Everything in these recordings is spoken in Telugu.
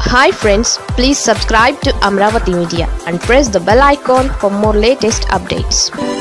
hi friends please subscribe to Amaravati media and press the bell icon for more latest updates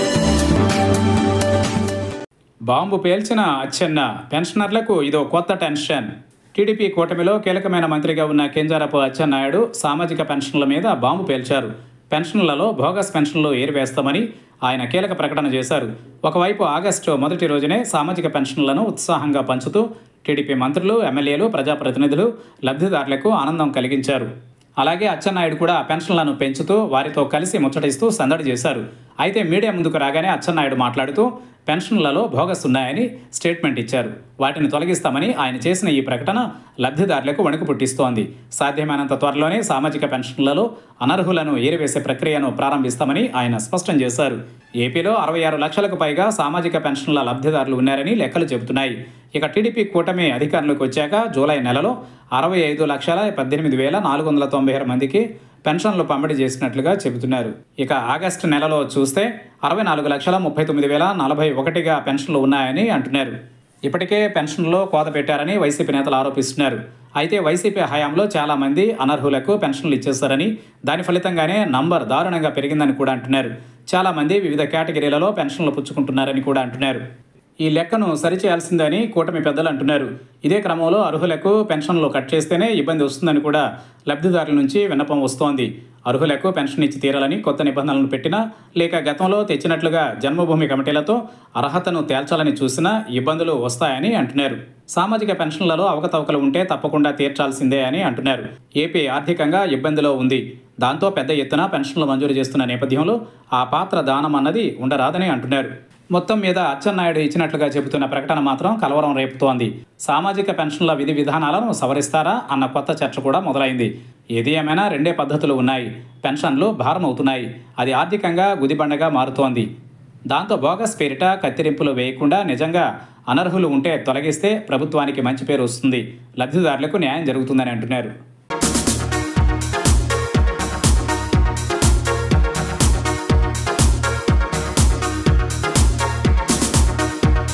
bomb పేల్చిన అచ్చెన్న పెన్షనర్లకు ఇదో కొత్త టెన్షన్ టీడీపీ కూటమిలో కీలకమైన మంత్రిగా ఉన్న కింజారపు అచ్చెన్నాయుడు సామాజిక పెన్షన్ల మీద బాంబు పేల్చారు పెన్షన్లలో బోగస్ పెన్షన్లు ఏరివేస్తామని ఆయన కీలక ప్రకటన చేశారు ఒకవైపు ఆగస్టు మొదటి రోజునే సామాజిక పెన్షన్లను ఉత్సాహంగా పంచుతూ టీడీపీ మంత్రులు ఎమ్మెల్యేలు ప్రజాప్రతినిధులు లబ్ధిదారులకు ఆనందం కలిగించారు అలాగే అచ్చెన్నాయుడు కూడా పెన్షన్లను పెంచుతూ వారితో కలిసి ముచ్చటిస్తూ సందడి చేశారు అయితే మీడియా ముందుకు రాగానే అచ్చెన్నాయుడు మాట్లాడుతూ పెన్షన్లలో భోగస్ ఉన్నాయని స్టేట్మెంట్ ఇచ్చారు వాటిని తొలగిస్తామని ఆయన చేసిన ఈ ప్రకటన లబ్ధిదారులకు వణుకు పుట్టిస్తోంది సాధ్యమైనంత త్వరలోనే సామాజిక పెన్షన్లలో అనర్హులను ఏరివేసే ప్రక్రియను ప్రారంభిస్తామని ఆయన స్పష్టం చేశారు ఏపీలో అరవై ఆరు లక్షలకు పైగా సామాజిక పెన్షన్ల లబ్ధిదారులు ఉన్నారని లెక్కలు చెబుతున్నాయి ఇక టీడీపీ కూటమి అధికారంలోకి వచ్చాక జూలై నెలలో అరవై ఐదు లక్షల పద్దెనిమిది వేల నాలుగు వందల తొంభై ఆరు మందికి పెన్షన్లు పంపిణీ చేసినట్లుగా చెబుతున్నారు ఇక ఆగస్టు నెలలో చూస్తే అరవై నాలుగు లక్షల ముప్పై తొమ్మిది వేల నలభై ఒకటిగా పెన్షన్లు ఉన్నాయని అంటున్నారు ఇప్పటికే పెన్షన్లో కోత పెట్టారని వైసీపీ నేతలు ఆరోపిస్తున్నారు అయితే వైసీపీ హయాంలో చాలామంది అనర్హులకు పెన్షన్లు ఇచ్చేస్తారని దాని ఫలితంగానే నంబర్ దారుణంగా పెరిగిందని కూడా అంటున్నారు చాలామంది వివిధ కేటగిరీలలో పెన్షన్లు పుచ్చుకుంటున్నారని కూడా అంటున్నారు ఈ లెక్కను సరిచేయాల్సిందని కూటమి పెద్దలు అంటున్నారు ఇదే క్రమంలో అర్హులకు పెన్షన్లు కట్ చేస్తేనే ఇబ్బంది వస్తుందని కూడా లబ్ధిదారుల నుంచి విన్నపం వస్తోంది అర్హులకు పెన్షన్ ఇచ్చి తీరాలని కొత్త నిబంధనలను పెట్టినా లేక గతంలో తెచ్చినట్లుగా జన్మభూమి కమిటీలతో అర్హతను తేల్చాలని చూసినా ఇబ్బందులు వస్తాయని అంటున్నారు సామాజిక పెన్షన్లలో అవకతవకలు ఉంటే తప్పకుండా తీర్చాల్సిందే అని అంటున్నారు ఏపీ ఆర్థికంగా ఇబ్బందిలో ఉంది దాంతో పెద్ద ఎత్తున పెన్షన్లు మంజూరు చేస్తున్న నేపథ్యంలో ఆ పాత్ర దానం అన్నది ఉండరాదని అంటున్నారు మొత్తం మీద అచ్చెన్నాయుడు ఇచ్చినట్లుగా చెబుతున్న ప్రకటన మాత్రం కలవరం రేపుతోంది సామాజిక పెన్షన్ల విధి విధానాలను సవరిస్తారా అన్న కొత్త చర్చ కూడా మొదలైంది ఏది ఏమైనా రెండే పద్ధతులు ఉన్నాయి పెన్షన్లు భారం అవుతున్నాయి అది ఆర్థికంగా గుదిబండగా మారుతోంది దాంతో బోగస్ పేరిట కత్తిరింపులు వేయకుండా నిజంగా అనర్హులు ఉంటే తొలగిస్తే ప్రభుత్వానికి మంచి పేరు వస్తుంది లబ్ధిదారులకు న్యాయం జరుగుతుందని అంటున్నారు